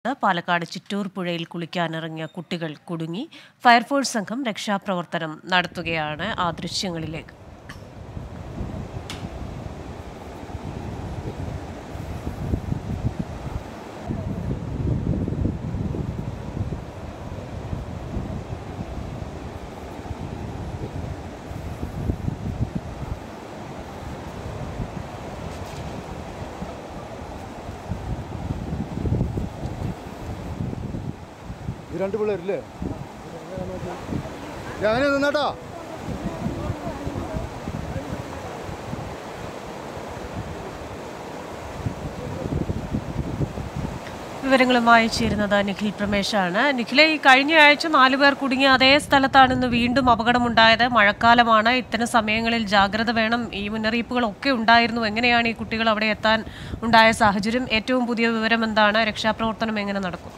പാലക്കാട് ചിറ്റൂർ പുഴയിൽ കുളിക്കാനിറങ്ങിയ കുട്ടികൾ കുടുങ്ങി ഫയർഫോഴ്സ് സംഘം രക്ഷാപ്രവർത്തനം നടത്തുകയാണ് ആ ദൃശ്യങ്ങളിലേക്ക് ഇത് രണ്ട് പിള്ളേരില്ലേ ഞാൻ നിന്നാട്ടാ വിവരങ്ങളുമായി ചേരുന്നത് നിഖിൽ പ്രമേശാണ് നിഖിലെ ഈ കഴിഞ്ഞ ആഴ്ച നാലു പേർ കുടുങ്ങിയ അതേ സ്ഥലത്താണ് ഇന്ന് വീണ്ടും അപകടമുണ്ടായത് മഴക്കാലമാണ് ഇത്തരം സമയങ്ങളിൽ ജാഗ്രത വേണം ഈ മുന്നറിയിപ്പുകളൊക്കെ ഉണ്ടായിരുന്നു എങ്ങനെയാണ് ഈ കുട്ടികൾ അവിടെ എത്താൻ ഉണ്ടായ സാഹചര്യം ഏറ്റവും പുതിയ വിവരം എന്താണ് രക്ഷാപ്രവർത്തനം എങ്ങനെ നടക്കും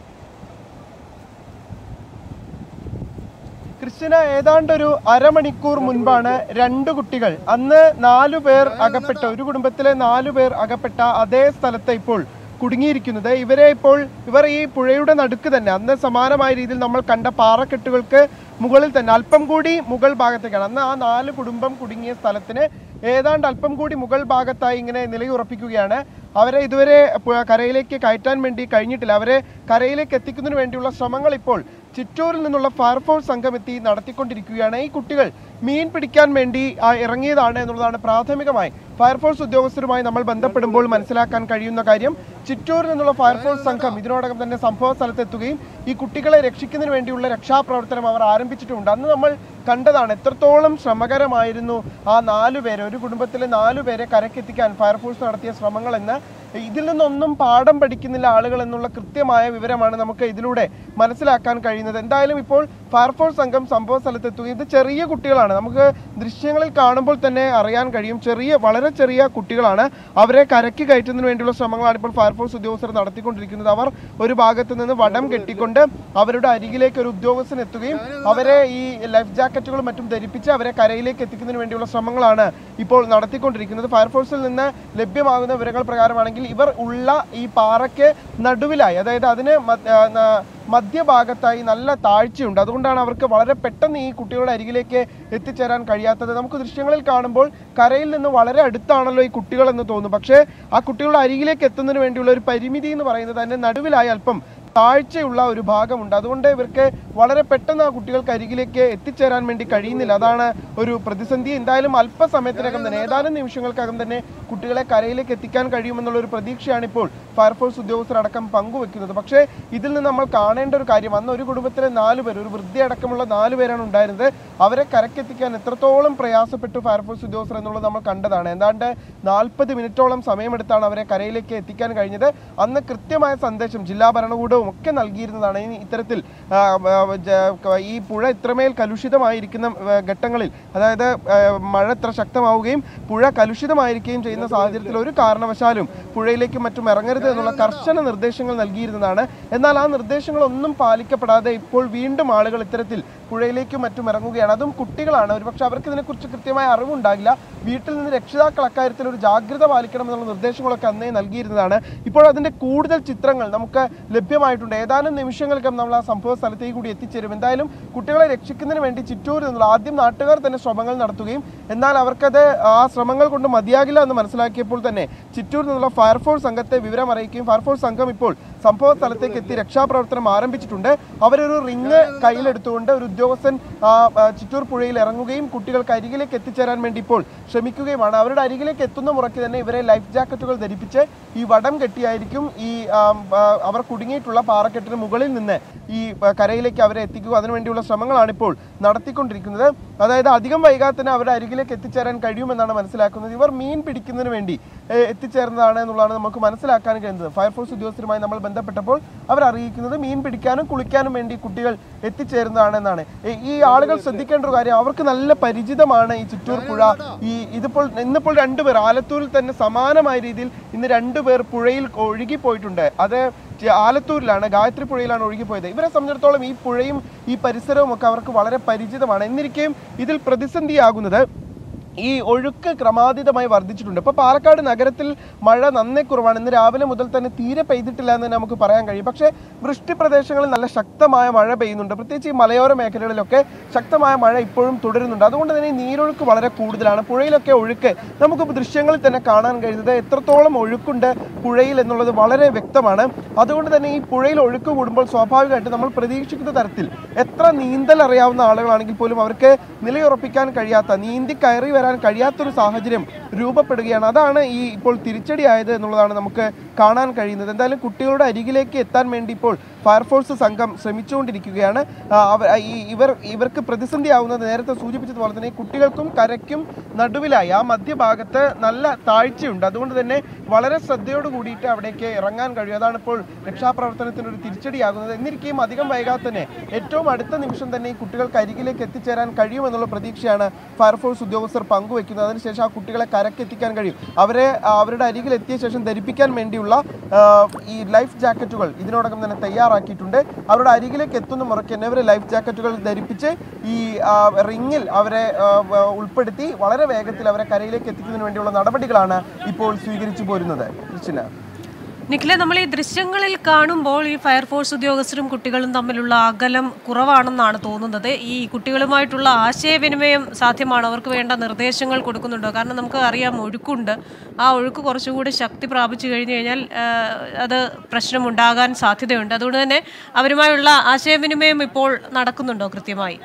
ക്രിസ്ത്യന ഏതാണ്ട് ഒരു അരമണിക്കൂർ മുൻപാണ് രണ്ട് കുട്ടികൾ അന്ന് നാലു പേർ അകപ്പെട്ട ഒരു കുടുംബത്തിലെ നാലു പേർ അകപ്പെട്ട അതേ സ്ഥലത്ത് ഇപ്പോൾ കുടുങ്ങിയിരിക്കുന്നത് ഇവരെ ഇപ്പോൾ ഇവർ ഈ പുഴയുടെ നടുക്ക് തന്നെ അന്ന് സമാനമായ രീതിയിൽ നമ്മൾ കണ്ട പാറക്കെട്ടുകൾക്ക് മുകളിൽ തന്നെ അല്പം കൂടി മുകൾ ഭാഗത്തേക്കാണ് അന്ന് ആ നാല് കുടുംബം കുടുങ്ങിയ സ്ഥലത്തിന് ഏതാണ്ട് അല്പം കൂടി മുകൾ ഭാഗത്തായി ഇങ്ങനെ നിലയുറപ്പിക്കുകയാണ് അവരെ ഇതുവരെ പു- കരയിലേക്ക് കയറ്റാൻ വേണ്ടി കഴിഞ്ഞിട്ടില്ല അവരെ കരയിലേക്ക് എത്തിക്കുന്നതിന് വേണ്ടിയുള്ള ശ്രമങ്ങൾ ഇപ്പോൾ ചിറ്റൂരിൽ നിന്നുള്ള ഫയർഫോഴ്സ് സംഘം എത്തി നടത്തിക്കൊണ്ടിരിക്കുകയാണ് ഈ കുട്ടികൾ മീൻ പിടിക്കാൻ വേണ്ടി ആ, ഇറങ്ങിയതാണ് എന്നുള്ളതാണ് പ്രാഥമികമായി ഫയർഫോഴ്സ് ഉദ്യോഗസ്ഥരുമായി നമ്മൾ ബന്ധപ്പെടുമ്പോൾ മനസ്സിലാക്കാൻ കഴിയുന്ന കാര്യം ചിറ്റൂരിൽ നിന്നുള്ള ഫയർഫോഴ്സ് സംഘം ഇതിനോടകം തന്നെ സംഭവ സ്ഥലത്തെത്തുകയും ഈ കുട്ടികളെ രക്ഷിക്കുന്നതിന് വേണ്ടിയുള്ള രക്ഷാപ്രവർത്തനം അവർ ആരംഭിച്ചിട്ടുണ്ട് അന്ന് നമ്മൾ കണ്ടതാണ് എത്രത്തോളം ശ്രമകരമായിരുന്നു ആ നാലു പേരെ ഒരു കുടുംബത്തിലെ നാലു പേരെ കരക്കെത്തിക്കാൻ ഫയർഫോഴ്സ് നടത്തിയ ശ്രമങ്ങൾ എന്ന് ഇതിൽ നിന്നൊന്നും പാഠം പഠിക്കുന്നില്ല ആളുകൾ എന്നുള്ള കൃത്യമായ വിവരമാണ് നമുക്ക് ഇതിലൂടെ മനസ്സിലാക്കാൻ കഴിയുന്നത് എന്തായാലും ഇപ്പോൾ ഫയർഫോഴ്സ് സംഘം സംഭവ സ്ഥലത്തെത്തുകയും ഇത് ചെറിയ കുട്ടികളാണ് നമുക്ക് ദൃശ്യങ്ങളിൽ കാണുമ്പോൾ തന്നെ അറിയാൻ കഴിയും ചെറിയ വളരെ ചെറിയ കുട്ടികളാണ് അവരെ കരയ്ക്ക് കയറ്റുന്നതിന് വേണ്ടിയുള്ള ശ്രമങ്ങളാണ് ഇപ്പോൾ ഫയർഫോഴ്സ് ഉദ്യോഗസ്ഥർ നടത്തിക്കൊണ്ടിരിക്കുന്നത് അവർ ഒരു ഭാഗത്ത് നിന്ന് വടം കെട്ടിക്കൊണ്ട് അവരുടെ അരികിലേക്ക് ഒരു ഉദ്യോഗസ്ഥൻ എത്തുകയും അവരെ ഈ ലൈഫ് ജാക്കറ്റുകളും മറ്റും ധരിപ്പിച്ച് അവരെ കരയിലേക്ക് എത്തിക്കുന്നതിന് വേണ്ടിയുള്ള ശ്രമങ്ങളാണ് ഇപ്പോൾ നടത്തിക്കൊണ്ടിരിക്കുന്നത് ഫയർഫോഴ്സിൽ നിന്ന് ലഭ്യമാകുന്ന വിവരങ്ങൾ പ്രകാരമാണെങ്കിൽ ഇവർ ഉള്ള ഈ പാറയ്ക്ക് നടുവിലായി അതായത് അതിന് മ- ആ, ന- മധ്യഭാഗത്തായി നല്ല താഴ്ചയുണ്ട് അതുകൊണ്ടാണ് അവർക്ക് വളരെ പെട്ടെന്ന് ഈ കുട്ടികളുടെ അരികിലേക്ക് എത്തിച്ചേരാൻ കഴിയാത്തത് നമുക്ക് ദൃശ്യങ്ങളിൽ കാണുമ്പോൾ കരയിൽ നിന്ന് വളരെ അടുത്താണല്ലോ ഈ കുട്ടികൾ എന്ന് തോന്നും പക്ഷേ ആ കുട്ടികളുടെ അരികിലേക്ക് എത്തുന്നതിന് വേണ്ടിയുള്ള ഒരു പരിമിതി എന്ന് പറയുന്നത് അതിന്റെ നടുവിലായി അല്പം താഴ്ചയുള്ള ഒരു ഭാഗമുണ്ട് അതുകൊണ്ട് ഇവർക്ക് വളരെ പെട്ടെന്ന് ആ കുട്ടികൾക്ക് അരികിലേക്ക് എത്തിച്ചേരാൻ വേണ്ടി കഴിയുന്നില്ല അതാണ് ഒരു പ്രതിസന്ധി എന്തായാലും അല്പസമയത്തിനകം തന്നെ ഏതാനും നിമിഷങ്ങൾക്കകം തന്നെ കുട്ടികളെ കരയിലേക്ക് എത്തിക്കാൻ കഴിയുമെന്നുള്ള ഒരു പ്രതീക്ഷയാണ് ഇപ്പോൾ ഫയർഫോഴ്സ് ഉദ്യോഗസ്ഥരടക്കം പങ്കുവെക്കുന്നത് പക്ഷേ ഇതിൽ നിന്ന് നമ്മൾ കാണേണ്ട ഒരു കാര്യം അന്ന് ഒരു കുടുംബത്തിലെ നാല് പേർ ഒരു വൃദ്ധയടക്കമുള്ള നാല് പേരാണ് ഉണ്ടായിരുന്നത് അവരെ കരക്കെത്തിക്കാൻ എത്രത്തോളം പ്രയാസപ്പെട്ടു ഫയർഫോഴ്സ് ഉദ്യോഗസ്ഥർ എന്നുള്ളത് നമ്മൾ കണ്ടതാണ് ഏതാണ്ട് നാൽപ്പത് മിനിറ്റോളം സമയമെടുത്താണ് അവരെ കരയിലേക്ക് എത്തിക്കാൻ കഴിഞ്ഞത് അന്ന് കൃത്യമായ സന്ദേശം ജില്ലാ ഭരണകൂടവും ഒക്കെ നൽകിയിരുന്നതാണ് ഇനി ഇത്തരത്തിൽ ആ, ആ, ജ- ഈ പുഴ ഇത്രമേൽ കലുഷിതമായിരിക്കുന്ന ആ, ഘട്ടങ്ങളിൽ അതായത് ആ, മഴ ഇത്ര ശക്തമാവുകയും പുഴ കലുഷിതമായിരിക്കുകയും ചെയ്യുന്ന സാഹചര്യത്തിൽ ഒരു കാരണവശാലും പുഴയിലേക്കും മറ്റും ഇറങ്ങരുത് എന്നുള്ള കർശന നിർദ്ദേശങ്ങൾ നൽകിയിരുന്നതാണ് എന്നാൽ ആ നിർദ്ദേശങ്ങളൊന്നും പാലിക്കപ്പെടാതെ ഇപ്പോൾ വീണ്ടും ആളുകൾ ഇത്തരത്തിൽ പുഴയിലേക്കും മറ്റും ഇറങ്ങുകയാണ് അതും കുട്ടികളാണ് ഒരുപക്ഷെ അവർക്ക് ഇതിനെക്കുറിച്ച് കൃത്യമായ അറിവുണ്ടാകില്ല വീട്ടിൽ നിന്ന് രക്ഷിതാക്കൾ അക്കാര്യത്തിൽ ഒരു ജാഗ്രത പാലിക്കണം എന്നുള്ള നിർദ്ദേശങ്ങളൊക്കെ അന്നേ നൽകിയിരുന്നതാണ് ഇപ്പോൾ അതിന്റെ കൂടുതൽ ചിത്രങ്ങൾ നമുക്ക് ലഭ്യമായിട്ടുണ്ട് ഏതാനും നിമിഷങ്ങൾക്കും നമ്മൾ ആ സംഭവ സ്ഥലത്തേക്ക് കൂടി എത്തിച്ചേരും എന്തായാലും കുട്ടികളെ രക്ഷിക്കുന്നതിന് വേണ്ടി ചിറ്റൂരിൽ നിന്നുള്ള ആദ്യം നാട്ടുകാർ തന്നെ ശ്രമങ്ങൾ നടത്തുകയും എന്നാൽ അവർക്കത് ആ ശ്രമങ്ങൾ കൊണ്ട് മതിയാകില്ല എന്ന് മനസ്സിലാക്കിയപ്പോൾ തന്നെ ചിറ്റൂരിൽ നിന്നുള്ള ഫയർഫോഴ്സ് സംഘത്തെ വിവരം അറിയിക്കുകയും ഫയർഫോഴ്സ് സംഘം ഇപ്പോൾ സംഭവ സ്ഥലത്തേക്ക് എത്തി രക്ഷാപ്രവർത്തനം ആരംഭിച്ചിട്ടുണ്ട് അവരൊരു റിങ് കയ്യിലെടുത്തുകൊണ്ട് ഒരു ഉദ്യോഗസ്ഥൻ ആ, ആ, ചിറ്റൂർ പുഴയിൽ ഇറങ്ങുകയും കുട്ടികൾക്ക് അരികിലേക്ക് എത്തിച്ചേരാൻ വേണ്ടി ഇപ്പോൾ ശ്രമിക്കുകയുമാണ് അവരുടെ അരികിലേക്ക് എത്തുന്ന മുറയ്ക്ക് തന്നെ ഇവരെ ലൈഫ് ജാക്കറ്റുകൾ ധരിപ്പിച്ച് ഈ വടം കെട്ടിയായിരിക്കും ഈ ആ, ആ, അവർ കുടുങ്ങിയിട്ടുള്ള പാറക്കെട്ടിന് മുകളിൽ നിന്ന് ഈ ആ, കരയിലേക്ക് അവരെ എത്തിക്കുക അതിനുവേണ്ടിയുള്ള ശ്രമങ്ങളാണ് ഇപ്പോൾ നടത്തിക്കൊണ്ടിരിക്കുന്നത് അതായത് അധികം വൈകാതെ തന്നെ അവരുടെ അരികിലേക്ക് എത്തിച്ചേരാൻ കഴിയുമെന്നാണ് മനസ്സിലാക്കുന്നത് ഇവർ മീൻ പിടിക്കുന്നതിന് വേണ്ടി ഏ, എത്തിച്ചേർന്നതാണ് എന്നുള്ളതാണ് നമുക്ക് മനസ്സിലാക്കാൻ കഴിയുന്നത് ഫയർഫോഴ്സ് ഉദ്യോഗസ്ഥരുമായി നമ്മൾ ബന്ധപ്പെട്ടപ്പോൾ അവർ അറിയിക്കുന്നത് മീൻ പിടിക്കാനും കുളിക്കാനും വേണ്ടി കുട്ടികൾ എത്തിച്ചേരുന്നതാണെന്നാണ് ഏ, ഈ ആളുകൾ ശ്രദ്ധിക്കേണ്ട ഒരു കാര്യം അവർക്ക് നല്ല പരിചിതമാണ് ഈ ചിറ്റൂർ പുഴ ഈ ഇതിപ്പോൾ ഇന്നിപ്പോൾ രണ്ടുപേർ ആലത്തൂരിൽ തന്നെ സമാനമായ രീതിയിൽ ഇന്ന് രണ്ടുപേർ പുഴയിൽ ഒഴുകി പോയിട്ടുണ്ട് അത് ചെ- ആലത്തൂരിലാണ് ഗായത്രി പുഴയിലാണ് ഒഴുകിപ്പോയത് ഇവരെ സംബന്ധിച്ചിടത്തോളം ഈ പുഴയും ഈ പരിസരവും ഒക്കെ അവർക്ക് വളരെ പരിചിതമാണ് എന്നിരിക്കെയും ഇതിൽ പ്രതിസന്ധിയാകുന്നത് ഈ ഒഴുക്ക് ക്രമാതീതമായി വർദ്ധിച്ചിട്ടുണ്ട് ഇപ്പോൾ പാലക്കാട് നഗരത്തിൽ മഴ നന്നേ കുറവാണ് ഇന്ന് രാവിലെ മുതൽ തന്നെ തീരെ പെയ്തിട്ടില്ല എന്ന് തന്നെ നമുക്ക് പറയാൻ കഴിയും പക്ഷേ വൃഷ്ടി പ്രദേശങ്ങളിൽ നല്ല ശക്തമായ മഴ പെയ്യുന്നുണ്ട് പ്രത്യേകിച്ച് ഈ മലയോര മേഖലകളിലൊക്കെ ശക്തമായ മഴ ഇപ്പോഴും തുടരുന്നുണ്ട് അതുകൊണ്ട് തന്നെ ഈ നീരൊഴുക്ക് വളരെ കൂടുതലാണ് പുഴയിലൊക്കെ ഒഴുക്ക് നമുക്ക് ദൃശ്യങ്ങളിൽ തന്നെ കാണാൻ കഴിയുന്നത് എത്രത്തോളം ഒഴുക്കുണ്ട് പുഴയിൽ എന്നുള്ളത് വളരെ വ്യക്തമാണ് അതുകൊണ്ട് തന്നെ ഈ പുഴയിൽ ഒഴുക്ക് കൂടുമ്പോൾ സ്വാഭാവികമായിട്ട് നമ്മൾ പ്രതീക്ഷിക്കുന്ന തരത്തിൽ എത്ര നീന്തൽ അറിയാവുന്ന ആളുകളാണെങ്കിൽ പോലും അവർക്ക് നിലയുറപ്പിക്കാൻ കഴിയാത്ത നീന്തി കയറി വരാൻ കഴിയാത്തൊരു സാഹചര്യം രൂപപ്പെടുകയാണ് അതാണ് ഈ ഇപ്പോൾ തിരിച്ചടിയായത് എന്നുള്ളതാണ് നമുക്ക് കാണാൻ കഴിയുന്നത് എന്തായാലും കുട്ടികളുടെ അരികിലേക്ക് എത്താൻ വേണ്ടി ഇപ്പോൾ ഫയർഫോഴ്സ് സംഘം ശ്രമിച്ചുകൊണ്ടിരിക്കുകയാണ് ആ, അവ- ഈ ഇവർ ഇവർക്ക് പ്രതിസന്ധിയാവുന്നത് നേരത്തെ സൂചിപ്പിച്ചതുപോലെ തന്നെ കുട്ടികൾക്കും കരയ്ക്കും നടുവിലായി ആ മധ്യഭാഗത്ത് നല്ല താഴ്ചയുണ്ട് അതുകൊണ്ട് തന്നെ വളരെ ശ്രദ്ധയോട് കൂടിയിട്ട് അവിടേക്ക് ഇറങ്ങാൻ കഴിയും അതാണ് ഇപ്പോൾ രക്ഷാപ്രവർത്തനത്തിന് ഒരു തിരിച്ചടിയാകുന്നത് എന്നിരിക്കെയും അധികം വൈകാതെ തന്നെ ഏറ്റവും അടുത്ത നിമിഷം തന്നെ ഈ കുട്ടികൾക്ക് അരികിലേക്ക് എത്തിച്ചേരാൻ കഴിയുമെന്നുള്ള പ്രതീക്ഷയാണ് ഫയർഫോഴ്സ് ഉദ്യോഗസ്ഥർ പങ്കുവെക്കുന്നത് അതിനുശേഷം ആ കുട്ടികളെ കരക്കെത്തിക്കാൻ കഴിയും അവരെ ആ, അവരുടെ അരികിൽ എത്തിയ ശേഷം ധരിപ്പിക്കാൻ വേണ്ടിയുള്ള ആ, ഈ ലൈഫ് ജാക്കറ്റുകൾ ഇതിനോടകം തന്നെ തയ്യാറാക്കിയിട്ടുണ്ട് അവരുടെ അരികിലേക്ക് എത്തുന്ന മുറയ്ക്ക് തന്നെ അവരെ ലൈഫ് ജാക്കറ്റുകൾ ധരിപ്പിച്ച് ഈ ആ, റിങ്ങിൽ അവരെ ആ, ആ, ഉൾപ്പെടുത്തി വളരെ വേഗത്തിൽ അവരെ കരയിലേക്ക് എത്തിക്കുന്നതിന് വേണ്ടിയുള്ള നടപടികളാണ് ഇപ്പോൾ സ്വീകരിച്ചു പോരുന്നത് ക്രിസ്റ്റിന നിഖിലെ നമ്മൾ ഈ ദൃശ്യങ്ങളിൽ കാണുമ്പോൾ ഈ ഫയർഫോഴ്സ് ഉദ്യോഗസ്ഥരും കുട്ടികളും തമ്മിലുള്ള അകലം കുറവാണെന്നാണ് തോന്നുന്നത് ഈ കുട്ടികളുമായിട്ടുള്ള ആശയവിനിമയം സാധ്യമാണ് അവർക്ക് വേണ്ട നിർദ്ദേശങ്ങൾ കൊടുക്കുന്നുണ്ടോ കാരണം നമുക്ക് അറിയാം ഒഴുക്കുണ്ട് ആ ഒഴുക്ക് കുറച്ചുകൂടി ശക്തി പ്രാപിച്ചു കഴിഞ്ഞു കഴിഞ്ഞാൽ ആ, അത് പ്രശ്നമുണ്ടാകാൻ സാധ്യതയുണ്ട് അതുകൊണ്ട് തന്നെ അവരുമായുള്ള ആശയവിനിമയം ഇപ്പോൾ നടക്കുന്നുണ്ടോ കൃത്യമായി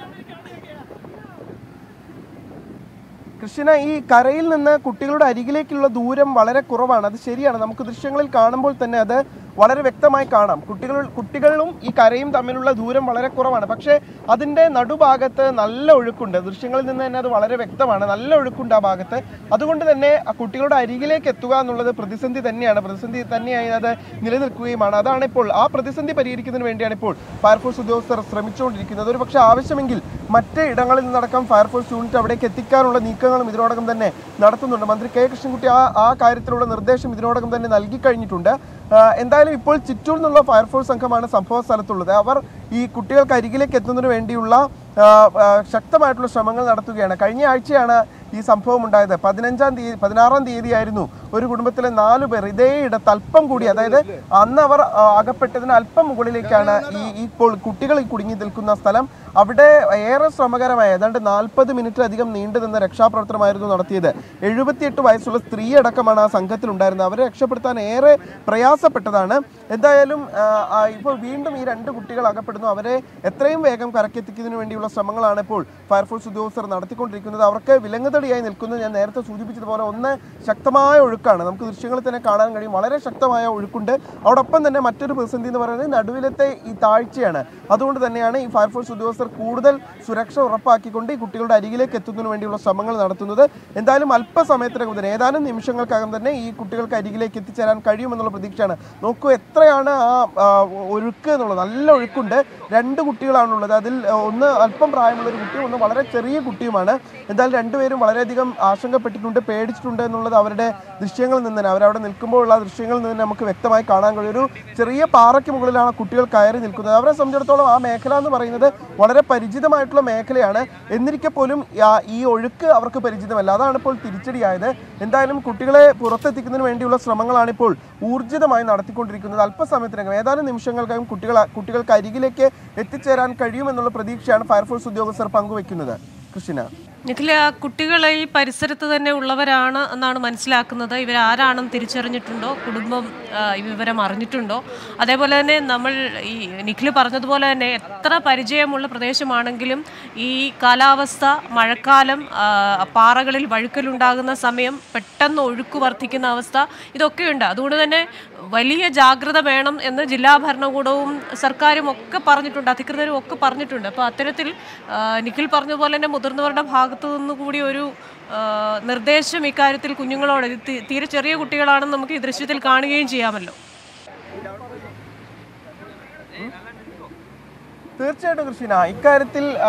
കൃഷ്ണ ഈ കരയിൽ നിന്ന് കുട്ടികളുടെ അരികിലേക്കുള്ള ദൂരം വളരെ കുറവാണ് അത് ശരിയാണ് നമുക്ക് ദൃശ്യങ്ങളിൽ കാണുമ്പോൾ തന്നെ അത് വളരെ വ്യക്തമായി കാണാം കുട്ടികൾ കുട്ടികളും ഈ കരയും തമ്മിലുള്ള ദൂരം വളരെ കുറവാണ് പക്ഷേ അതിൻ്റെ നടുഭാഗത്ത് നല്ല ഒഴുക്കുണ്ട് ദൃശ്യങ്ങളിൽ നിന്ന് തന്നെ അത് വളരെ വ്യക്തമാണ് നല്ല ഒഴുക്കുണ്ട് ആ ഭാഗത്ത് അതുകൊണ്ട് തന്നെ ആ കുട്ടികളുടെ അരികിലേക്ക് എത്തുക എന്നുള്ളത് പ്രതിസന്ധി തന്നെയാണ് പ്രതിസന്ധി തന്നെയായി അത് നിലനിൽക്കുകയുമാണ് അതാണ് ഇപ്പോൾ ആ പ്രതിസന്ധി പരിഹരിക്കുന്നതിന് വേണ്ടിയാണ് ഇപ്പോൾ ഫയർഫോഴ്സ് ഉദ്യോഗസ്ഥർ ശ്രമിച്ചുകൊണ്ടിരിക്കുന്നത് ഒരു പക്ഷേ ആവശ്യമെങ്കിൽ മറ്റ് ഇടങ്ങളിൽ നിന്നടക്കം ഫയർഫോഴ്സ് യൂണിറ്റ് അവിടേക്ക് എത്തിക്കാനുള്ള നീക്കങ്ങളും ഇതിനോടകം തന്നെ നടത്തുന്നുണ്ട് മന്ത്രി കെ കൃഷ്ണൻകുട്ടി ആ ആ കാര്യത്തിലുള്ള നിർദ്ദേശം ഇതിനോടകം തന്നെ നൽകി കഴിഞ്ഞിട്ടുണ്ട് ആ, എന്തായാലും ഇപ്പോൾ ചിറ്റൂർ നിന്നുള്ള ഫയർഫോഴ്സ് സംഘമാണ് സംഭവ സ്ഥലത്തുള്ളത് അവർ ഈ കുട്ടികൾക്ക് അരികിലേക്ക് എത്തുന്നതിന് വേണ്ടിയുള്ള ആ, ആ, ശക്തമായിട്ടുള്ള ശ്രമങ്ങൾ നടത്തുകയാണ് കഴിഞ്ഞ ആഴ്ചയാണ് ഈ സംഭവം ഉണ്ടായത് പതിനഞ്ചാം തീയതി പതിനാറാം തീയതി ആയിരുന്നു ഒരു കുടുംബത്തിലെ നാലു പേർ ഇതേ ഇടത്ത് അല്പം കൂടി അതായത് അന്ന് അവർ ആ, അകപ്പെട്ടതിന് അല്പം മുകളിലേക്കാണ് ഈ ഈ ഇപ്പോൾ കുട്ടികൾ ഈ കുടുങ്ങി നിൽക്കുന്ന സ്ഥലം അവിടെ ഏറെ ശ്രമകരമായ ഏതാണ്ട് നാൽപ്പത് മിനിറ്റ് അധികം നീണ്ടു നിന്ന രക്ഷാപ്രവർത്തനമായിരുന്നു നടത്തിയത് എഴുപത്തിയെട്ട് വയസ്സുള്ള സ്ത്രീ അടക്കമാണ് ആ സംഘത്തിലുണ്ടായിരുന്നത് അവരെ രക്ഷപ്പെടുത്താൻ ഏറെ പ്രയാസപ്പെട്ടതാണ് എന്തായാലും ആ, ആ, ഇപ്പോൾ വീണ്ടും ഈ രണ്ട് കുട്ടികൾ അകപ്പെടുന്നു അവരെ എത്രയും വേഗം കരക്കെത്തിക്കുന്നതിന് വേണ്ടിയുള്ള ശ്രമങ്ങളാണ് ഇപ്പോൾ ഫയർഫോഴ്സ് ഉദ്യോഗസ്ഥർ നടത്തിക്കൊണ്ടിരിക്കുന്നത് അവർക്ക് വിലങ്ങുതടിയായി നിൽക്കുന്നത് ഞാൻ നേരത്തെ സൂചിപ്പിച്ചതുപോലെ ഒന്ന് ശക്തമായ ഒഴുക്കാണ് നമുക്ക് ദൃശ്യങ്ങളിൽ തന്നെ കാണാൻ കഴിയും വളരെ ശക്തമായ ഒഴുക്കുണ്ട് അതോടൊപ്പം തന്നെ മറ്റൊരു പ്രതിസന്ധി എന്ന് പറയുന്നത് നടുവിലത്തെ ഈ താഴ്ചയാണ് അതുകൊണ്ട് തന്നെയാണ് ഈ ഫയർഫോഴ്സ് ഉദ്യോഗസ്ഥർ കൂടുതൽ സുരക്ഷ ഉറപ്പാക്കിക്കൊണ്ട് ഈ കുട്ടികളുടെ അരികിലേക്ക് എത്തുന്നതിന് വേണ്ടിയുള്ള ശ്രമങ്ങൾ നടത്തുന്നത് എന്തായാലും അല്പസമയത്തിനകം തന്നെ ഏതാനും നിമിഷങ്ങൾക്കകം തന്നെ ഈ കുട്ടികൾക്ക് അരികിലേക്ക് എത്തിച്ചേരാൻ കഴിയുമെന്നുള്ള പ്രതീക്ഷയാണ് നോക്കൂ എത്രയാണ് ആ ആ, ഒഴുക്ക് എന്നുള്ളത് നല്ല ഒഴുക്കുണ്ട് രണ്ട് കുട്ടികളാണുള്ളത് അതിൽ ആ, ഒന്ന് അല്പം പ്രായമുള്ള ഒരു കുട്ടിയും ഒന്ന് വളരെ ചെറിയ കുട്ടിയുമാണ് എന്തായാലും രണ്ടുപേരും വളരെയധികം ആശങ്കപ്പെട്ടിട്ടുണ്ട് പേടിച്ചിട്ടുണ്ട് എന്നുള്ളത് അവരുടെ ദൃശ്യങ്ങളിൽ നിന്ന് തന്നെ അവരവിടെ നിൽക്കുമ്പോഴുള്ള ദൃശ്യങ്ങളിൽ നിന്ന് തന്നെ നമുക്ക് വ്യക്തമായി കാണാൻ കഴിയും ഒരു ചെറിയ പാറയ്ക്ക് മുകളിലാണ് ആ കുട്ടികൾ കയറി നിൽക്കുന്നത് അവരെ സംബന്ധിച്ചിടത്തോളം ആ മേഖല എന്ന് പറയുന്നത് വളരെ പരിചിതമായിട്ടുള്ള മേഖലയാണ് എന്നിരിക്കെ പോലും ആ- ഈ ഒഴുക്ക് അവർക്ക് പരിചിതമല്ല അതാണ് ഇപ്പോൾ തിരിച്ചടിയായത് എന്തായാലും കുട്ടികളെ പുറത്തെത്തിക്കുന്നതിന് വേണ്ടിയുള്ള ശ്രമങ്ങളാണ് ഇപ്പോൾ ഊർജിതമായി നടത്തിക്കൊണ്ടിരിക്കുന്നത് അല്പസമയത്തിനകം ഏതാനും നിമിഷങ്ങൾക്കകം കുട്ടികൾ കുട്ടികൾക്ക് അരികിലേക്ക് എത്തിച്ചേരാൻ കഴിയുമെന്നുള്ള പ്രതീക്ഷയാണ് ഫയർഫോഴ്സ് ഉദ്യോഗസ്ഥർ പങ്കുവെക്കുന്നത് കൃഷ്ണ നിഖില ആ കുട്ടികൾ ഈ പരിസരത്ത് തന്നെ ഉള്ളവരാണ് എന്നാണ് മനസ്സിലാക്കുന്നത് ഇവരാരാണെന്ന് തിരിച്ചറിഞ്ഞിട്ടുണ്ടോ കുടുംബം ആ, ഈ വിവരം അറിഞ്ഞിട്ടുണ്ടോ അതേപോലെ തന്നെ നമ്മൾ ഈ നിഖിൽ പറഞ്ഞതുപോലെ തന്നെ എത്ര പരിചയമുള്ള പ്രദേശമാണെങ്കിലും ഈ കാലാവസ്ഥ മഴക്കാലം ആ, പാറകളിൽ വഴുക്കലുണ്ടാകുന്ന സമയം പെട്ടെന്ന് ഒഴുക്ക് വർദ്ധിക്കുന്ന അവസ്ഥ ഇതൊക്കെയുണ്ട് അതുകൊണ്ട് തന്നെ വലിയ ജാഗ്രത വേണം എന്ന് ജില്ലാ ഭരണകൂടവും സർക്കാരും ഒക്കെ പറഞ്ഞിട്ടുണ്ട് അധികൃതരും ഒക്കെ പറഞ്ഞിട്ടുണ്ട് അപ്പോൾ അത്തരത്തിൽ ആ, നിഖിൽ പറഞ്ഞതുപോലെ തന്നെ മുതിർന്നവരുടെ ഭാഗത്തു നിന്ന് കൂടി ഒരു ആ, നിർദ്ദേശം ഇക്കാര്യത്തിൽ കുഞ്ഞുങ്ങളോട് ഇത് തീ- തീരെ ചെറിയ കുട്ടികളാണെന്ന് നമുക്ക് ഈ ദൃശ്യത്തിൽ കാണുകയും ചെയ്യാമല്ലോ തീർച്ചയായിട്ടും കൃഷ്ണ ഇക്കാര്യത്തിൽ ആ,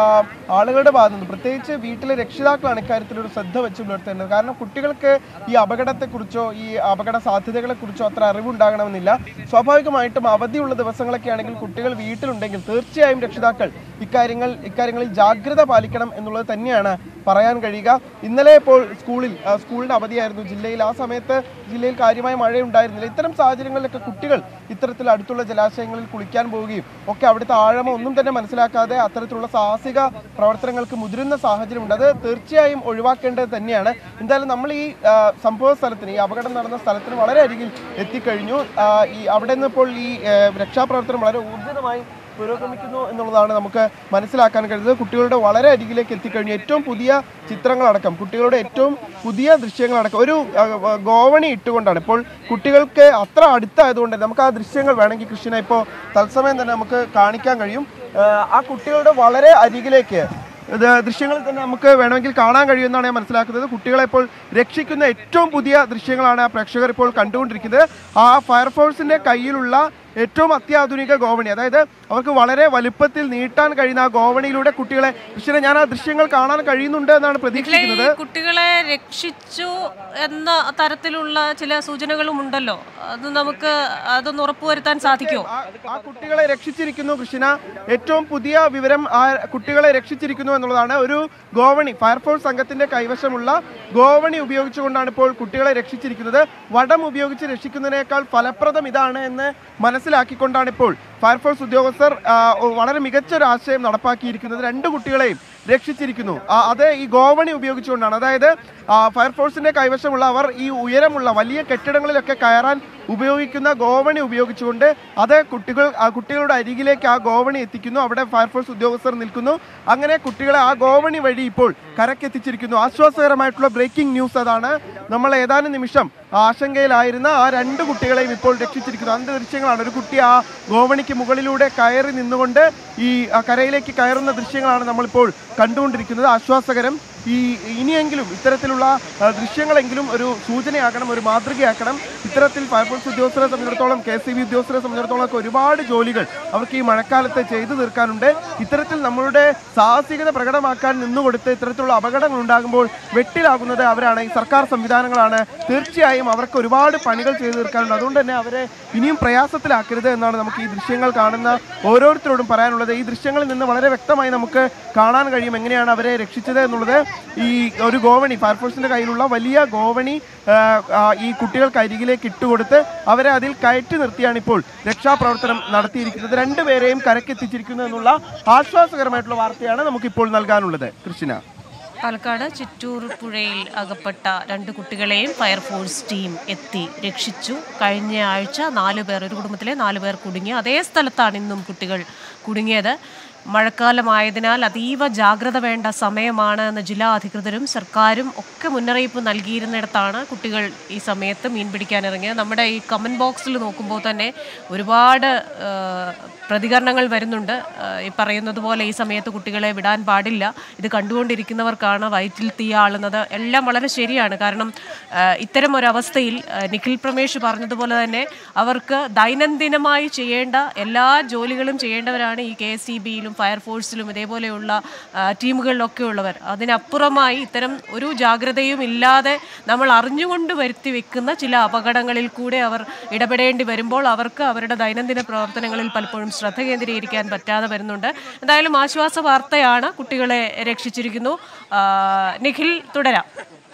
ആളുകളുടെ ഭാഗത്തു നിന്ന് പ്രത്യേകിച്ച് വീട്ടിലെ രക്ഷിതാക്കളാണ് ഇക്കാര്യത്തിൽ ഒരു ശ്രദ്ധ വെച്ച് പുലർത്തേണ്ടത് കാരണം കുട്ടികൾക്ക് ഈ അപകടത്തെക്കുറിച്ചോ ഈ അപകട സാധ്യതകളെക്കുറിച്ചോ അത്ര അറിവുണ്ടാകണമെന്നില്ല സ്വാഭാവികമായിട്ടും അവധിയുള്ള ദിവസങ്ങളൊക്കെ ആണെങ്കിൽ കുട്ടികൾ വീട്ടിലുണ്ടെങ്കിൽ തീർച്ചയായും രക്ഷിതാക്കൾ ഇക്കാര്യങ്ങൾ ഇക്കാര്യങ്ങളിൽ ജാഗ്രത പാലിക്കണം എന്നുള്ളത് തന്നെയാണ് പറയാൻ കഴിയുക ഇന്നലെ ഇപ്പോൾ സ്കൂളിൽ ആ, സ്കൂളിന്റെ അവധിയായിരുന്നു ജില്ലയിൽ ആ സമയത്ത് ജില്ലയിൽ കാര്യമായ മഴയുണ്ടായിരുന്നില്ല ഇത്തരം സാഹചര്യങ്ങളിലൊക്കെ കുട്ടികൾ ഇത്തരത്തിൽ അടുത്തുള്ള ജലാശയങ്ങളിൽ കുളിക്കാൻ പോവുകയും ഒക്കെ അവിടുത്തെ ആഴമോ ഒന്നും തന്നെ മനസ്സിലാക്കാതെ അത്തരത്തിലുള്ള സാഹസിക പ്രവർത്തനങ്ങൾക്ക് മുതിരുന്ന സാഹചര്യമുണ്ട് അത് തീർച്ചയായും ഒഴിവാക്കേണ്ടത് തന്നെയാണ് എന്തായാലും നമ്മൾ ഈ ആ, സംഭവ സ്ഥലത്തിന് ഈ അപകടം നടന്ന സ്ഥലത്തിന് വളരെ അരികിൽ എത്തിക്കഴിഞ്ഞു ആ, ഈ അവിടെ നിന്ന് ഇപ്പോൾ ഈ ആ, രക്ഷാപ്രവർത്തനം വളരെ ഊർജിതമായി പുരോഗമിക്കുന്നു എന്നുള്ളതാണ് നമുക്ക് മനസ്സിലാക്കാൻ കഴിയുന്നത് കുട്ടികളുടെ വളരെ അരികിലേക്ക് എത്തിക്കഴിഞ്ഞു ഏറ്റവും പുതിയ ചിത്രങ്ങളടക്കം കുട്ടികളുടെ ഏറ്റവും പുതിയ ദൃശ്യങ്ങളടക്കം ഒരു ആ, ആ, ഗോവണി ഇട്ടുകൊണ്ടാണ് ഇപ്പോൾ കുട്ടികൾക്ക് അത്ര അടുത്തായതുകൊണ്ട് തന്നെ നമുക്ക് ആ ദൃശ്യങ്ങൾ വേണമെങ്കിൽ കൃഷ്ണ ഇപ്പോൾ തത്സമയം തന്നെ നമുക്ക് കാണിക്കാൻ കഴിയും ആ, ആ കുട്ടികളുടെ വളരെ അരികിലേക്ക് ഇത് ദൃശ്യങ്ങളിൽ തന്നെ നമുക്ക് വേണമെങ്കിൽ കാണാൻ കഴിയുമെന്നാണ് ഞാൻ മനസ്സിലാക്കുന്നത് കുട്ടികളെ ഇപ്പോൾ രക്ഷിക്കുന്ന ഏറ്റവും പുതിയ ദൃശ്യങ്ങളാണ് ആ പ്രേക്ഷകർ ഇപ്പോൾ കണ്ടുകൊണ്ടിരിക്കുന്നത് ആ ഫയർഫോഴ്സിന്റെ കയ്യിലുള്ള ഏറ്റവും അത്യാധുനിക ഗോവണി അതായത് അവർക്ക് വളരെ വലുപ്പത്തിൽ നീട്ടാൻ കഴിയുന്ന ആ ഗോവണിയിലൂടെ കുട്ടികളെ കൃഷ്ണ ഞാൻ ആ ദൃശ്യങ്ങൾ കാണാൻ കഴിയുന്നുണ്ട് എന്നാണ് ഈ പ്രതീക്ഷിക്കുന്നത് കുട്ടികളെ രക്ഷിച്ചു എന്ന തരത്തിലുള്ള ചില സൂചനകളും ഉണ്ടല്ലോ അത് നമുക്ക് അതൊന്ന് ഉറപ്പുവരുത്താൻ സാധിക്കുമോ ആ- ആ കുട്ടികളെ രക്ഷിച്ചിരിക്കുന്നു കൃഷ്ണ ഏറ്റവും പുതിയ വിവരം ആ കുട്ടികളെ രക്ഷിച്ചിരിക്കുന്നു എന്നുള്ളതാണ് ഒരു ഗോവണി ഫയർഫോഴ്സ് സംഘത്തിന്റെ കൈവശമുള്ള ഗോവണി ഉപയോഗിച്ചുകൊണ്ടാണ് ഇപ്പോൾ കുട്ടികളെ രക്ഷിച്ചിരിക്കുന്നത് വടം ഉപയോഗിച്ച് രക്ഷിക്കുന്നതിനേക്കാൾ ഫലപ്രദം ഇതാണ് എന്ന് മനസ്സിലാക്കിക്കൊണ്ടാണ് ഇപ്പോൾ ഫയർഫോഴ്സ് ഉദ്യോഗസ്ഥർ ആ, വളരെ മികച്ച ഒരു ആശയം നടപ്പാക്കിയിരിക്കുന്നത് രണ്ട് കുട്ടികളെയും രക്ഷിച്ചിരിക്കുന്നു ആ, അത് ഈ ഗോവണി ഉപയോഗിച്ചുകൊണ്ടാണ് അതായത് ആ, ഫയർഫോഴ്സിന്റെ കൈവശമുള്ള അവർ ഈ ഉയരമുള്ള വലിയ കെട്ടിടങ്ങളിലൊക്കെ കയറാൻ ഉപയോഗിക്കുന്ന ഗോവണി ഉപയോഗിച്ചുകൊണ്ട് അത് കുട്ടികൾ ആ കുട്ടികളുടെ അരികിലേക്ക് ആ ഗോവണി എത്തിക്കുന്നു അവിടെ ഫയർഫോഴ്സ് ഉദ്യോഗസ്ഥർ നിൽക്കുന്നു അങ്ങനെ കുട്ടികളെ ആ ഗോവണി വഴി ഇപ്പോൾ കരക്കെത്തിച്ചിരിക്കുന്നു ആശ്വാസകരമായിട്ടുള്ള ബ്രേക്കിംഗ് ന്യൂസ് അതാണ് നമ്മൾ ഏതാനും നിമിഷം ആശങ്കയിലായിരുന്ന ആ രണ്ട് കുട്ടികളെയും ഇപ്പോൾ രക്ഷിച്ചിരിക്കുന്നു അതിന്റെ ദൃശ്യങ്ങളാണ് ഒരു കുട്ടി ആ ഗോവണിക്ക് മുകളിലൂടെ കയറി നിന്നുകൊണ്ട് ഈ ആ കരയിലേക്ക് കയറുന്ന ദൃശ്യങ്ങളാണ് നമ്മളിപ്പോൾ കണ്ടുകൊണ്ടിരിക്കുന്നത് ആശ്വാസകരം ഈ ഇനിയെങ്കിലും ഇത്തരത്തിലുള്ള ആ, ദൃശ്യങ്ങളെങ്കിലും ഒരു സൂചനയാക്കണം ഒരു മാതൃകയാക്കണം ഇത്തരത്തിൽ ഫയർഫോഴ്സ് ഉദ്യോഗസ്ഥരെ സംബന്ധിച്ചിടത്തോളം കെ സി ബി ഉദ്യോഗസ്ഥരെ സംബന്ധിച്ചിടത്തോളം ഒക്കെ ഒരുപാട് ജോലികൾ അവർക്ക് ഈ മഴക്കാലത്ത് ചെയ്തു തീർക്കാനുണ്ട് ഇത്തരത്തിൽ നമ്മളുടെ സാഹസികത പ്രകടമാക്കാൻ നിന്നുകൊടുത്ത് ഇത്തരത്തിലുള്ള അപകടങ്ങൾ ഉണ്ടാകുമ്പോൾ വെട്ടിലാകുന്നത് അവരാണ് ഈ സർക്കാർ സംവിധാനങ്ങളാണ് തീർച്ചയായും അവർക്ക് ഒരുപാട് പണികൾ ചെയ്തു തീർക്കാനുണ്ട് അതുകൊണ്ട് തന്നെ അവരെ ഇനിയും പ്രയാസത്തിലാക്കരുത് എന്നാണ് നമുക്ക് ഈ ദൃശ്യങ്ങൾ കാണുന്ന ഓരോരുത്തരോടും പറയാനുള്ളത് ഈ ദൃശ്യങ്ങളിൽ നിന്ന് വളരെ വ്യക്തമായി നമുക്ക് കാണാൻ കഴിയും എങ്ങനെയാണ് അവരെ രക്ഷിച്ചത് എന്നുള്ളത് ഈ ഒരു ഗോവണി ഫയർഫോഴ്സിന്റെ കയ്യിലുള്ള വലിയ ഗോവണി ആ, ആ, ഈ കുട്ടികൾക്ക് അരികിലേക്ക് ഇട്ടുകൊടുത്ത് അവരെ അതിൽ കയറ്റി നിർത്തിയാണ് ഇപ്പോൾ രക്ഷാപ്രവർത്തനം നടത്തിയിരിക്കുന്നത് രണ്ടുപേരെയും കരക്കെത്തിച്ചിരിക്കുന്നു എന്നുള്ള ആശ്വാസകരമായിട്ടുള്ള വാർത്തയാണ് നമുക്കിപ്പോൾ നൽകാനുള്ളത് കൃഷ്ണ പാലക്കാട് ചിറ്റൂർ പുഴയിൽ അകപ്പെട്ട രണ്ട് കുട്ടികളെയും ഫയർഫോഴ്സ് ടീം എത്തി രക്ഷിച്ചു കഴിഞ്ഞ ആഴ്ച നാല് പേർ ഒരു കുടുംബത്തിലെ നാല് പേർ കുടുങ്ങി അതേ സ്ഥലത്താണ് ഇന്നും കുട്ടികൾ കുടുങ്ങിയത് മഴക്കാലമായതിനാൽ അതീവ ജാഗ്രത വേണ്ട സമയമാണ് എന്ന് ജില്ലാ അധികൃതരും സർക്കാരും ഒക്കെ മുന്നറിയിപ്പ് നൽകിയിരുന്നിടത്താണ് കുട്ടികൾ ഈ സമയത്ത് മീൻ പിടിക്കാനിറങ്ങിയത് നമ്മുടെ ഈ കമൻറ്റ് ബോക്സിൽ നോക്കുമ്പോൾ തന്നെ ഒരുപാട് ആ, പ്രതികരണങ്ങൾ വരുന്നുണ്ട് ആ, ഈ പറയുന്നത് പോലെ ഈ സമയത്ത് കുട്ടികളെ വിടാൻ പാടില്ല ഇത് കണ്ടുകൊണ്ടിരിക്കുന്നവർക്കാണ് വയറ്റിൽ തീ ആളുന്നത് എല്ലാം വളരെ ശരിയാണ് കാരണം ആ, ഇത്തരം ഒരു അവസ്ഥയിൽ ആ, നിഖിൽ പ്രമേഷ് പറഞ്ഞതുപോലെ തന്നെ അവർക്ക് ദൈനംദിനമായി ചെയ്യേണ്ട എല്ലാ ജോലികളും ചെയ്യേണ്ടവരാണ് ഈ കെ എസ് സി ബിയിലും ഫയർഫോഴ്സിലും ഇതേപോലെയുള്ള ആ, ടീമുകളിലൊക്കെ ഉള്ളവർ അതിനപ്പുറമായി ഇത്തരം ഒരു ജാഗ്രതയും ഇല്ലാതെ നമ്മൾ അറിഞ്ഞുകൊണ്ട് വരുത്തി വെക്കുന്ന ചില അപകടങ്ങളിൽ കൂടെ അവർ ഇടപെടേണ്ടി വരുമ്പോൾ അവർക്ക് അവരുടെ ദൈനംദിന പ്രവർത്തനങ്ങളിൽ പലപ്പോഴും ശ്രദ്ധ കേന്ദ്രീകരിക്കാൻ പറ്റാതെ വരുന്നുണ്ട് എന്തായാലും ആശ്വാസ വാർത്തയാണ് കുട്ടികളെ രക്ഷിച്ചിരിക്കുന്നു ആ, നിഖിൽ തുടരാം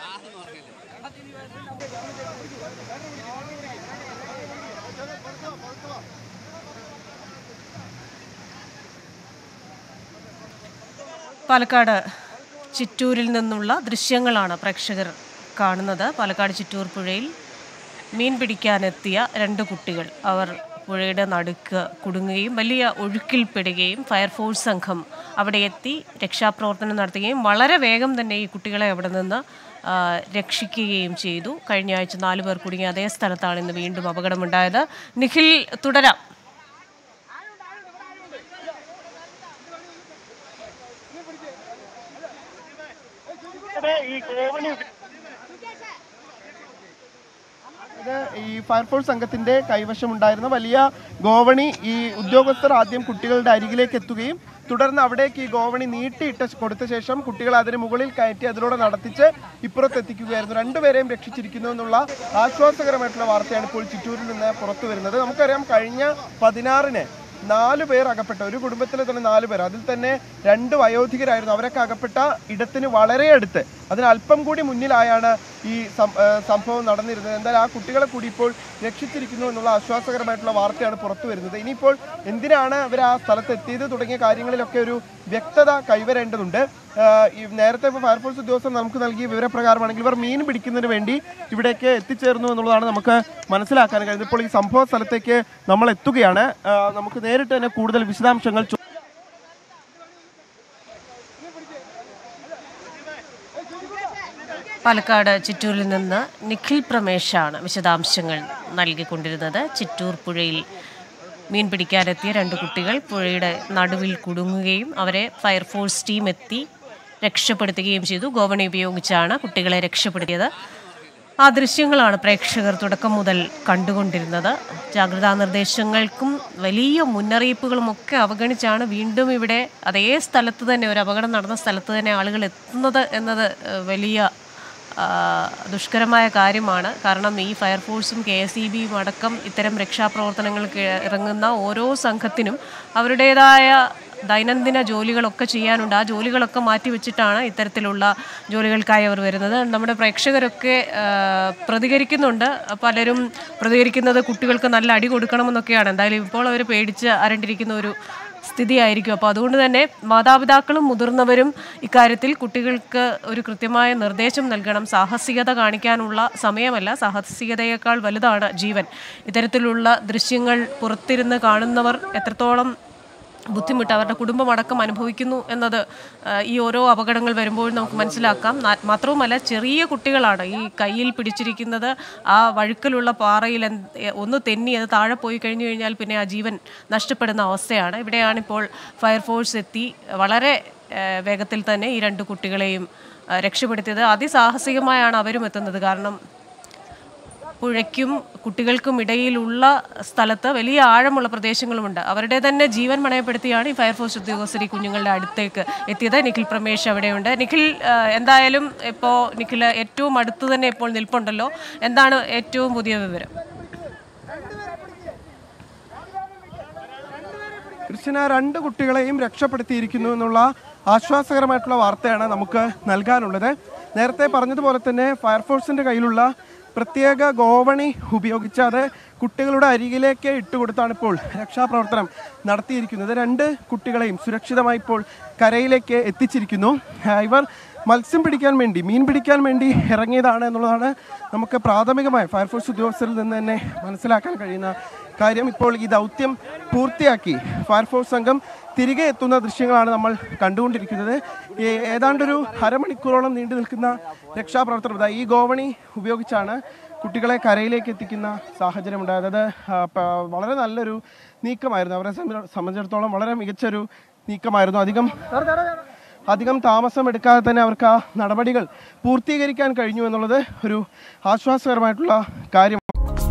പാലക്കാട് ചിറ്റൂരിൽ നിന്നുള്ള ദൃശ്യങ്ങളാണ് പ്രേക്ഷകർ കാണുന്നത് പാലക്കാട് ചിറ്റൂർ പുഴയിൽ മീൻ പിടിക്കാനെത്തിയ രണ്ട് കുട്ടികൾ അവർ പുഴയുടെ നടുക്ക് കുടുങ്ങുകയും വലിയ ഒഴുക്കിൽപ്പെടുകയും ഫയർഫോഴ്സ് സംഘം അവിടെ എത്തി രക്ഷാപ്രവർത്തനം നടത്തുകയും വളരെ വേഗം തന്നെ ഈ കുട്ടികളെ അവിടെ നിന്ന് ആ, രക്ഷിക്കുകയും ചെയ്തു കഴിഞ്ഞ ആഴ്ച നാല് പേർ കുടുങ്ങിയ അതേ സ്ഥലത്താണ് ഇന്ന് വീണ്ടും അപകടമുണ്ടായത് നിഖിൽ തുടരാം അത് ഈ ഫയർഫോഴ്സ് സംഘത്തിന്റെ കൈവശമുണ്ടായിരുന്ന വലിയ ഗോവണി ഈ ഉദ്യോഗസ്ഥർ ആദ്യം കുട്ടികളുടെ അരികിലേക്ക് എത്തുകയും തുടർന്ന് അവിടേക്ക് ഈ ഗോവണി നീട്ടിയിട്ട് കൊടുത്ത ശേഷം കുട്ടികൾ അതിന് മുകളിൽ കയറ്റി അതിലൂടെ നടത്തിച്ച് ഇപ്പുറത്തെത്തിക്കുകയായിരുന്നു രണ്ടുപേരെയും രക്ഷിച്ചിരിക്കുന്നു എന്നുള്ള ആശ്വാസകരമായിട്ടുള്ള വാർത്തയാണ് ഇപ്പോൾ ചിറ്റൂരിൽ നിന്ന് പുറത്തു വരുന്നത് നമുക്കറിയാം കഴിഞ്ഞ പതിനാറിന് നാല് പേർ അകപ്പെട്ട ഒരു കുടുംബത്തിലെ തന്നെ നാല് പേർ അതിൽ തന്നെ രണ്ട് വയോധികരായിരുന്നു അവരൊക്കെ അകപ്പെട്ട ഇടത്തിന് വളരെ അടുത്ത് അതിന് അല്പം കൂടി മുന്നിലായാണ് ഈ സം- ഏ, സംഭവം നടന്നിരുന്നത് എന്തായാലും ആ കുട്ടികളെ കൂടി ഇപ്പോൾ രക്ഷിച്ചിരിക്കുന്നു എന്നുള്ള ആശ്വാസകരമായിട്ടുള്ള വാർത്തയാണ് പുറത്തു വരുന്നത് ഇനിയിപ്പോൾ എന്തിനാണ് അവർ ആ സ്ഥലത്ത് എത്തിയത് തുടങ്ങിയ കാര്യങ്ങളിലൊക്കെ ഒരു വ്യക്തത കൈവരേണ്ടതുണ്ട് ആ, ഈ നേരത്തെ ഇപ്പോൾ ഫയർഫോഴ്സ് ഉദ്യോഗസ്ഥർ നമുക്ക് നൽകിയ വിവരപ്രകാരമാണെങ്കിൽ ഇവർ മീൻ പിടിക്കുന്നതിന് വേണ്ടി ഇവിടേക്ക് എത്തിച്ചേർന്നു എന്നുള്ളതാണ് നമുക്ക് മനസ്സിലാക്കാൻ കഴിയുന്നത് ഇപ്പോൾ ഈ സംഭവ സ്ഥലത്തേക്ക് നമ്മൾ എത്തുകയാണ് ആ, നമുക്ക് നേരിട്ട് തന്നെ കൂടുതൽ വിശദാംശങ്ങൾ ചോ- പാലക്കാട് ചിറ്റൂരിൽ നിന്ന് നിഖിൽ പ്രമേശാണ് വിശദാംശങ്ങൾ നൽകിക്കൊണ്ടിരുന്നത് ചിറ്റൂർ പുഴയിൽ മീൻ പിടിക്കാനെത്തിയ രണ്ട് കുട്ടികൾ പുഴയുടെ നടുവിൽ കുടുങ്ങുകയും അവരെ ഫയർഫോഴ്സ് ടീം എത്തി രക്ഷപ്പെടുത്തുകയും ചെയ്തു ഗോവണി ഉപയോഗിച്ചാണ് കുട്ടികളെ രക്ഷപ്പെടുത്തിയത് ആ ദൃശ്യങ്ങളാണ് പ്രേക്ഷകർ തുടക്കം മുതൽ കണ്ടുകൊണ്ടിരുന്നത് ജാഗ്രതാ നിർദ്ദേശങ്ങൾക്കും വലിയ മുന്നറിയിപ്പുകളും ഒക്കെ അവഗണിച്ചാണ് വീണ്ടും ഇവിടെ അതേ സ്ഥലത്ത് തന്നെ ഒരു അപകടം നടന്ന സ്ഥലത്ത് തന്നെ ആളുകൾ എത്തുന്നത് എന്നത് ഏഹ്, വലിയ ആ, ദുഷ്കരമായ കാര്യമാണ് കാരണം ഈ ഫയർഫോഴ്സും കെ എസ് ഇ ബിയും അടക്കം ഇത്തരം രക്ഷാപ്രവർത്തനങ്ങൾക്ക് ഇറങ്ങുന്ന ഓരോ സംഘത്തിനും അവരുടേതായ ദൈനംദിന ജോലികളൊക്കെ ചെയ്യാനുണ്ട് ആ ജോലികളൊക്കെ മാറ്റിവെച്ചിട്ടാണ് ഇത്തരത്തിലുള്ള ജോലികൾക്കായി അവർ വരുന്നത് നമ്മുടെ പ്രേക്ഷകരൊക്കെ ആ, പ്രതികരിക്കുന്നുണ്ട് പലരും പ്രതികരിക്കുന്നത് കുട്ടികൾക്ക് നല്ല അടി കൊടുക്കണമെന്നൊക്കെയാണ് എന്തായാലും ഇപ്പോൾ അവർ പേടിച്ച് അരണ്ടിരിക്കുന്ന ഒരു സ്ഥിതിയായിരിക്കും അപ്പോൾ അതുകൊണ്ട് തന്നെ മാതാപിതാക്കളും മുതിർന്നവരും ഇക്കാര്യത്തിൽ കുട്ടികൾക്ക് ഒരു കൃത്യമായ നിർദ്ദേശം നൽകണം സാഹസികത കാണിക്കാനുള്ള സമയമല്ല സാഹസികതയേക്കാൾ വലുതാണ് ജീവൻ ഇത്തരത്തിലുള്ള ദൃശ്യങ്ങൾ പുറത്തിരുന്ന് കാണുന്നവർ എത്രത്തോളം ബുദ്ധിമുട്ട് അവരുടെ കുടുംബമടക്കം അനുഭവിക്കുന്നു എന്നത് ആ, ഈ ഓരോ അപകടങ്ങൾ വരുമ്പോൾ നമുക്ക് മനസ്സിലാക്കാം നാ- മാത്രവുമല്ല ചെറിയ കുട്ടികളാണ് ഈ കയ്യിൽ പിടിച്ചിരിക്കുന്നത് ആ വഴുക്കലുള്ള പാറയിൽ എന്ത്- എ- ഒന്ന് തെന്നി അത് താഴെ പോയി കഴിഞ്ഞു കഴിഞ്ഞാൽ പിന്നെ ആ ജീവൻ നഷ്ടപ്പെടുന്ന അവസ്ഥയാണ് ഇവിടെയാണിപ്പോൾ ഫയർഫോഴ്സ് എത്തി വളരെ ആ, വേഗത്തിൽ തന്നെ ഈ രണ്ട് കുട്ടികളെയും ആ, രക്ഷപ്പെടുത്തിയത് അതിസാഹസികമായാണ് അവരും എത്തുന്നത് കാരണം പുഴയ്ക്കും കുട്ടികൾക്കും ഇടയിലുള്ള സ്ഥലത്ത് വലിയ ആഴമുള്ള പ്രദേശങ്ങളുമുണ്ട് അവരുടെ തന്നെ ജീവൻ മണയപ്പെടുത്തിയാണ് ഈ ഫയർഫോഴ്സ് ഉദ്യോഗസ്ഥർ ഈ കുഞ്ഞുങ്ങളുടെ അടുത്തേക്ക് എത്തിയത് നിഖിൽ പ്രമേഷ് അവിടെയുണ്ട് നിഖിൽ ആ, എന്തായാലും ഇപ്പോൾ നിഖിൽ ഏറ്റവും അടുത്ത് തന്നെ ഇപ്പോൾ നിൽപ്പുണ്ടല്ലോ എന്താണ് ഏറ്റവും പുതിയ വിവരം കൃഷ്ണ രണ്ട് കുട്ടികളെയും രക്ഷപ്പെടുത്തിയിരിക്കുന്നു എന്നുള്ള ആശ്വാസകരമായിട്ടുള്ള വാർത്തയാണ് നമുക്ക് നൽകാനുള്ളത് നേരത്തെ പറഞ്ഞതുപോലെ തന്നെ ഫയർഫോഴ്സിന്റെ കയ്യിലുള്ള പ്രത്യേക ഗോവണി ഉപയോഗിച്ച് അത് കുട്ടികളുടെ അരികിലേക്ക് ഇട്ടുകൊടുത്താണ് ഇപ്പോൾ രക്ഷാപ്രവർത്തനം നടത്തിയിരിക്കുന്നത് രണ്ട് കുട്ടികളെയും സുരക്ഷിതമായി ഇപ്പോൾ കരയിലേക്ക് എത്തിച്ചിരിക്കുന്നു ആ, ഇവർ മത്സ്യം പിടിക്കാൻ വേണ്ടി മീൻ പിടിക്കാൻ വേണ്ടി ഇറങ്ങിയതാണ് എന്നുള്ളതാണ് നമുക്ക് പ്രാഥമികമായി ഫയർഫോഴ്സ് ഉദ്യോഗസ്ഥരിൽ നിന്ന് തന്നെ മനസ്സിലാക്കാൻ കഴിയുന്ന കാര്യം ഇപ്പോൾ ഈ ദൗത്യം പൂർത്തിയാക്കി ഫയർഫോഴ്സ് സംഘം തിരികെ എത്തുന്ന ദൃശ്യങ്ങളാണ് നമ്മൾ കണ്ടുകൊണ്ടിരിക്കുന്നത് ഈ ഏതാണ്ടൊരു അരമണിക്കൂറോളം നീണ്ടു നിൽക്കുന്ന രക്ഷാപ്രവർത്തനം ഇതാ ഈ ഗോവണി ഉപയോഗിച്ചാണ് കുട്ടികളെ കരയിലേക്ക് എത്തിക്കുന്ന സാഹചര്യം ഉണ്ടായത് അത് ആ, പ- വളരെ നല്ലൊരു നീക്കമായിരുന്നു അവരെ സംബ- സംബന്ധിച്ചിടത്തോളം വളരെ മികച്ചൊരു നീക്കമായിരുന്നു അധികം അധികം താമസം എടുക്കാതെ തന്നെ അവർക്ക് ആ നടപടികൾ പൂർത്തീകരിക്കാൻ കഴിഞ്ഞു എന്നുള്ളത് ഒരു ആശ്വാസകരമായിട്ടുള്ള കാര്യം